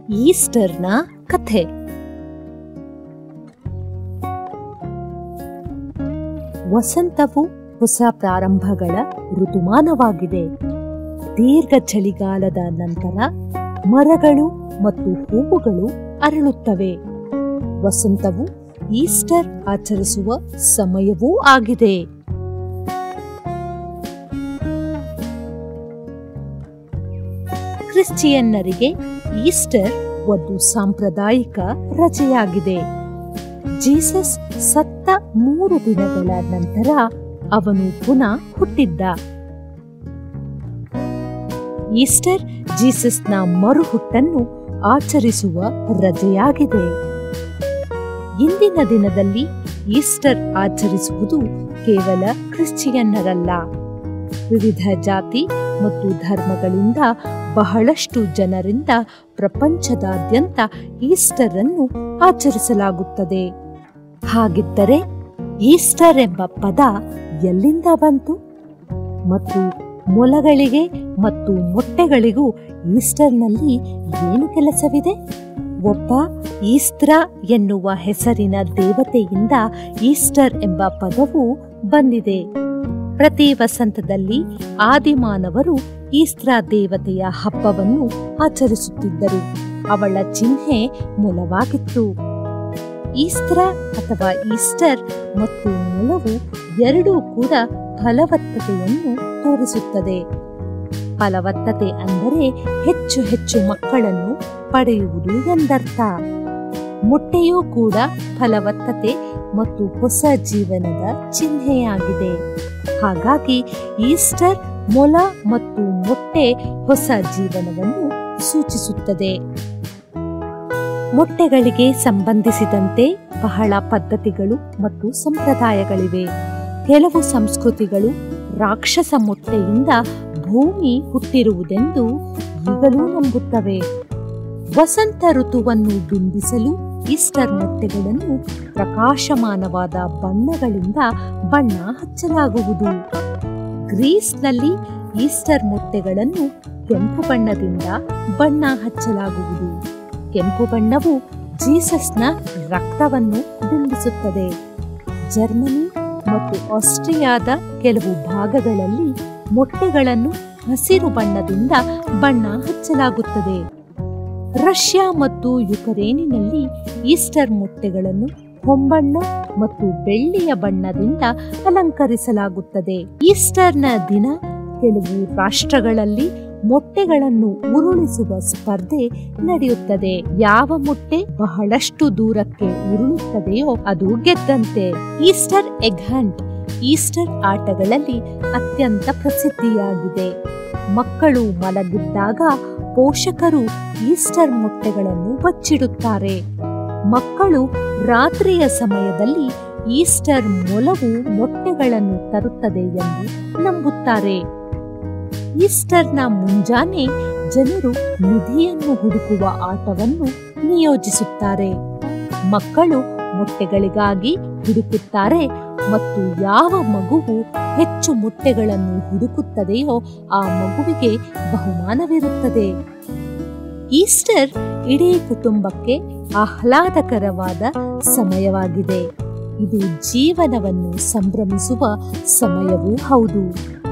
ಈಸ್ಟರ್ನ ಕಥೆ ವಸಂತವು ಹೊಸ ಪ್ರಾರಂಭಗಳ ಋತುಮಾನವಾಗಿದೆ ದೀರ್ಘ ಚಳಿಗಾಲದ ನಂತರ ಮರಗಳು ಮತ್ತು ಹೂವುಗಳು ಅರಳುತ್ತವೆ ವಸಂತವು ಈಸ್ಟರ್ ಆಚರಿಸುವ ಸಮಯವೂ ಆಗಿದೆ ಕ್ರಿಶ್ಚಿಯನ್ನರಿಗೆ ಈಸ್ಟರ್ ಒಂದು ಸಾಂಪ್ರದಾಯಿಕ ರಜೆಯಾಗಿದೆ ಜೀಸಸ್ ಸತ್ತ ಮೂರು ದಿನಗಳ ನಂತರ ಅವನು ಪುನಃ ಹುಟ್ಟಿದ್ದ ಈಸ್ಟರ್ ಜೀಸಸ್ನ ಮರುಹುಟ್ಟನ್ನು ಆಚರಿಸುವ ರಜೆಯಾಗಿದೆ ಇಂದಿನ ದಿನದಲ್ಲಿ ಈಸ್ಟರ್ ಆಚರಿಸುವುದು ಕೇವಲ ಕ್ರಿಶ್ಚಿಯನ್ನರಲ್ಲ ವಿವಿಧ ಜಾತಿ ಮತ್ತು ಧರ್ಮಗಳಿಂದ ಬಹಳಷ್ಟು ಜನರಿಂದ ಪ್ರಪಂಚದಾದ್ಯಂತ ಈಸ್ಟರ್ ಅನ್ನು ಆಚರಿಸಲಾಗುತ್ತದೆ ಹಾಗಿದ್ದರೆ ಈಸ್ಟರ್ ಎಂಬ ಪದ ಎಲ್ಲಿಂದ ಬಂತು ಮತ್ತು ಮೊಲಗಳಿಗೆ ಮತ್ತು ಮೊಟ್ಟೆಗಳಿಗೂ ಈಸ್ಟರ್ನಲ್ಲಿ ಏನು ಕೆಲಸವಿದೆ ಒಬ್ಬ ಈಸ್ತ್ರ ಎನ್ನುವ ಹೆಸರಿನ ದೇವತೆಯಿಂದ ಈಸ್ಟರ್ ಎಂಬ ಪದವು ಬಂದಿದೆ ಪ್ರತಿ ವಸಂತದಲ್ಲಿ ಆದಿಮಾನವರು ಈಸ್ತ್ರ ದೇವತೆಯ ಹಬ್ಬವನ್ನು ಆಚರಿಸುತ್ತಿದ್ದರು ಅವಳ ಚಿಹ್ನೆ ಮೊಲವಾಗಿತ್ತು ಈಸ್ತ್ರ ಅಥವಾ ಈಸ್ಟರ್ ಮತ್ತು ಮೊಲವು ಎರಡೂ ಕೂಡ ಫಲವತ್ತತೆಯನ್ನು ತೋರಿಸುತ್ತದೆ ಫಲವತ್ತತೆ ಅಂದರೆ ಹೆಚ್ಚು ಹೆಚ್ಚು ಮಕ್ಕಳನ್ನು ಪಡೆಯುವುದು ಎಂದರ್ಥ ಮೊಟ್ಟೆಯೂ ಕೂಡ ಫಲವತ್ತತೆ ಮತ್ತು ಹೊಸ ಜೀವನದ ಚಿಹ್ನೆಯಾಗಿದೆ ಹಾಗಾಗಿ ಈಸ್ಟರ್ ಮೊಲ ಮತ್ತು ಮೊಟ್ಟೆ ಹೊಸ ಜೀವನವನ್ನು ಸೂಚಿಸುತ್ತದೆ ಮೊಟ್ಟೆಗಳಿಗೆ ಸಂಬಂಧಿಸಿದಂತೆ ಬಹಳ ಪದ್ಧತಿಗಳು ಮತ್ತು ಸಂಪ್ರದಾಯಗಳಿವೆ ಕೆಲವು ಸಂಸ್ಕೃತಿಗಳು ರಾಕ್ಷಸ ಮೊಟ್ಟೆಯಿಂದ ಭೂಮಿ ಹುಟ್ಟಿರುವುದೆಂದು ಈಗಲೂ ನಂಬುತ್ತವೆ ವಸಂತ ಋತುವನ್ನು ಬಿಂಬಿಸಲು ಈಸ್ಟರ್ ಮೊಟ್ಟೆಗಳನ್ನು ಪ್ರಕಾಶಮಾನವಾದ ಬಣ್ಣಗಳಿಂದ ಬಣ್ಣ ಹಚ್ಚಲಾಗುವುದು ಗ್ರೀಸ್ನಲ್ಲಿ ಈಸ್ಟರ್ ಮೊಟ್ಟೆಗಳನ್ನು ಕೆಂಪು ಬಣ್ಣದಿಂದ ಬಣ್ಣ ಹಚ್ಚಲಾಗುವುದು ಕೆಂಪು ಬಣ್ಣವು ಜೀಸಸ್ನ ರಕ್ತವನ್ನು ಬಿಂಬಿಸುತ್ತದೆ ಜರ್ಮನಿ ಮತ್ತು ಆಸ್ಟ್ರಿಯಾದ ಕೆಲವು ಭಾಗಗಳಲ್ಲಿ ಮೊಟ್ಟೆಗಳನ್ನು ಹಸಿರು ಬಣ್ಣದಿಂದ ಬಣ್ಣ ಹಚ್ಚಲಾಗುತ್ತದೆ ರಷ್ಯಾ ಮತ್ತು ಯುಕರೇನಿನಲ್ಲಿ ಈಸ್ಟರ್ ಮೊಟ್ಟೆಗಳನ್ನು ಹೊಂಬಣ್ಣ ಮತ್ತು ಬೆಳ್ಳಿಯ ಬಣ್ಣದಿಂದ ಅಲಂಕರಿಸಲಾಗುತ್ತದೆ ಈಸ್ಟರ್ನ ದಿನ ಕೆಲವು ರಾಷ್ಟ್ರಗಳಲ್ಲಿ ಮೊಟ್ಟೆಗಳನ್ನು ಉರುಳಿಸುವ ಸ್ಪರ್ಧೆ ನಡೆಯುತ್ತದೆ ಯಾವ ಮೊಟ್ಟೆ ಬಹಳಷ್ಟು ದೂರಕ್ಕೆ ಉರುಳುತ್ತದೆಯೋ ಅದು ಗೆದ್ದಂತೆ ಈಸ್ಟರ್ ಎಗ್ ಹಂಟ್ ಈಸ್ಟರ್ ಆಟಗಳಲ್ಲಿ ಅತ್ಯಂತ ಪ್ರಸಿದ್ಧಿಯಾಗಿದೆ ಮಕ್ಕಳು ಮಲಗಿದ್ದಾಗ ಪೋಷಕರು ಈಸ್ಟರ್ ಮೊಟ್ಟೆಗಳನ್ನು ಬಚ್ಚಿಡುತ್ತಾರೆ ಮಕ್ಕಳು ರಾತ್ರಿಯ ಸಮಯದಲ್ಲಿ ಈಸ್ಟರ್ ಮೊಲವು ಮೊಟ್ಟೆಗಳನ್ನು ತರುತ್ತದೆ ಎಂದು ನಂಬುತ್ತಾರೆ ಈಸ್ಟರ್ನ ಮುಂಜಾನೆ ಜನರು ನಿಧಿಯನ್ನು ಹುಡುಕುವ ಆಟವನ್ನು ನಿಯೋಜಿಸುತ್ತಾರೆ ಮಕ್ಕಳು ಮೊಟ್ಟೆಗಳಿಗಾಗಿ ಹುಡುಕುತ್ತಾರೆ ಮತ್ತು ಯಾವ ಮಗುವು ಹೆಚ್ಚು ಮೊಟ್ಟೆಗಳನ್ನು ಹುಡುಕುತ್ತದೆಯೋ ಆ ಮಗುವಿಗೆ ಬಹುಮಾನವಿರುತ್ತದೆ ಈಸ್ಟರ್ ಇಡೀ ಕುಟುಂಬಕ್ಕೆ ಆಹ್ಲಾದಕರವಾದ ಸಮಯವಾಗಿದೆ ಇದು ಜೀವನವನ್ನು ಸಂಭ್ರಮಿಸುವ ಸಮಯವೂ ಹೌದು